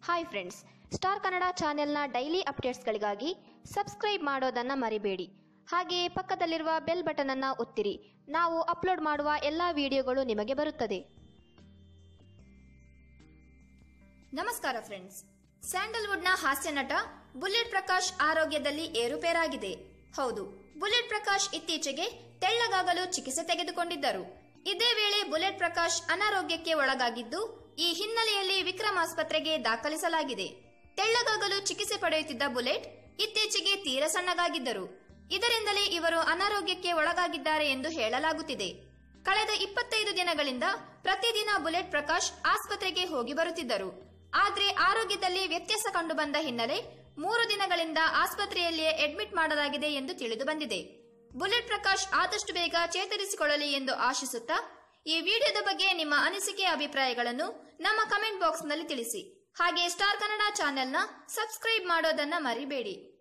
hi friends star Kannada ಚಾನೆಲ್ನ daily ಅಪ್ಡೇಟ್ಸ್ಗಳಿಗಾಗಿ subscribe ಮಾಡೋದನ್ನು ಮರಿಬೇಡಿ ಹಾಗೆಯೇ ಪಕ್ಕದಲ್ಲಿರುವ ಬೆಲ್ ಬಟನ್ ಅನ್ನು ಒತ್ತಿರಿ ನಾವು ಅಪ್ಲೋಡ್ ಮಾಡುವ ಎಲ್ಲ ವಿಡಿಯೋಗಳು ನಿಮಗೆ ಬರುತ್ತದೆ ನಮಸ್ಕಾರ ಫ್ರೆಂಡ್ಸ್ ಸ್ಯಾಂಡಲ್ವುಡ್ನ ಹಾಸ್ಯ ನಟ ಬುಲೆಟ್ ಪ್ರಕಾಶ್ ಆರೋಗ್ಯದಲ್ಲಿ ಏರುಪೇರಾಗಿದೆ ಹೌದು ಬುಲೆಟ್ ಪ್ರಕಾಶ್ ಇತ್ತೀಚೆಗೆ ತೆಳ್ಳಗಾಗಲು ಚಿಕಿತ್ಸೆ ತೆಗೆದುಕೊಂಡಿದ್ದರು ಇದೇ ವೇಳೆ ಬುಲೆಟ್ ಪ್ರಕಾಶ್ ಅನಾರೋಗ್ಯಕ್ಕೆ ಒಳಗಾಗಿದ್ದು ಈ ಹಿನ್ನೆಲೆಯಲ್ಲಿ ವಿಕ್ರಮ್ ಆಸ್ಪತ್ರೆಗೆ ದಾಖಲಿಸಲಾಗಿದೆ ತೆಳ್ಳಗಾಗಲು ಚಿಕಿತ್ಸೆ ಪಡೆಯುತ್ತಿದ್ದ ಬುಲೆಟ್ ಇತ್ತೀಚೆಗೆ ತೀರ ಸಣ್ಣಗಾಗಿದ್ದರು ಇದರಿಂದಲೇ ಇವರು ಅನಾರೋಗ್ಯಕ್ಕೆ ಒಳಗಾಗಿದ್ದಾರೆ ಎಂದು ಹೇಳಲಾಗುತ್ತಿದೆ ಕಳೆದ ಇಪ್ಪತ್ತೈದು ದಿನಗಳಿಂದ ಪ್ರತಿದಿನ ಬುಲೆಟ್ ಪ್ರಕಾಶ್ ಆಸ್ಪತ್ರೆಗೆ ಹೋಗಿ ಬರುತ್ತಿದ್ದರು ಆದ್ರೆ ಆರೋಗ್ಯದಲ್ಲಿ ವ್ಯತ್ಯಾಸ ಕಂಡುಬಂದ ಹಿನ್ನೆಲೆ ಮೂರು ದಿನಗಳಿಂದ ಆಸ್ಪತ್ರೆಯಲ್ಲಿಯೇ ಅಡ್ಮಿಟ್ ಮಾಡಲಾಗಿದೆ ಎಂದು ತಿಳಿದು ಬಂದಿದೆ ಬುಲೆಟ್ ಪ್ರಕಾಶ್ ಆದಷ್ಟು ಬೇಗ ಚೇತರಿಸಿಕೊಳ್ಳಲಿ ಎಂದು ಆಶಿಸುತ್ತಾ ಈ ವಿಡಿಯೋದ ಬಗ್ಗೆ ನಿಮ್ಮ ಅನಿಸಿಕೆ ಅಭಿಪ್ರಾಯಗಳನ್ನು ನಮ್ಮ ಕಮೆಂಟ್ ಬಾಕ್ಸ್ನಲ್ಲಿ ತಿಳಿಸಿ ಹಾಗೆ ಸ್ಟಾರ್ ಕನ್ನಡ ಚಾನೆಲ್ನ ಸಬ್ಸ್ಕ್ರೈಬ್ ಮಾಡೋದನ್ನ ಮರಿಬೇಡಿ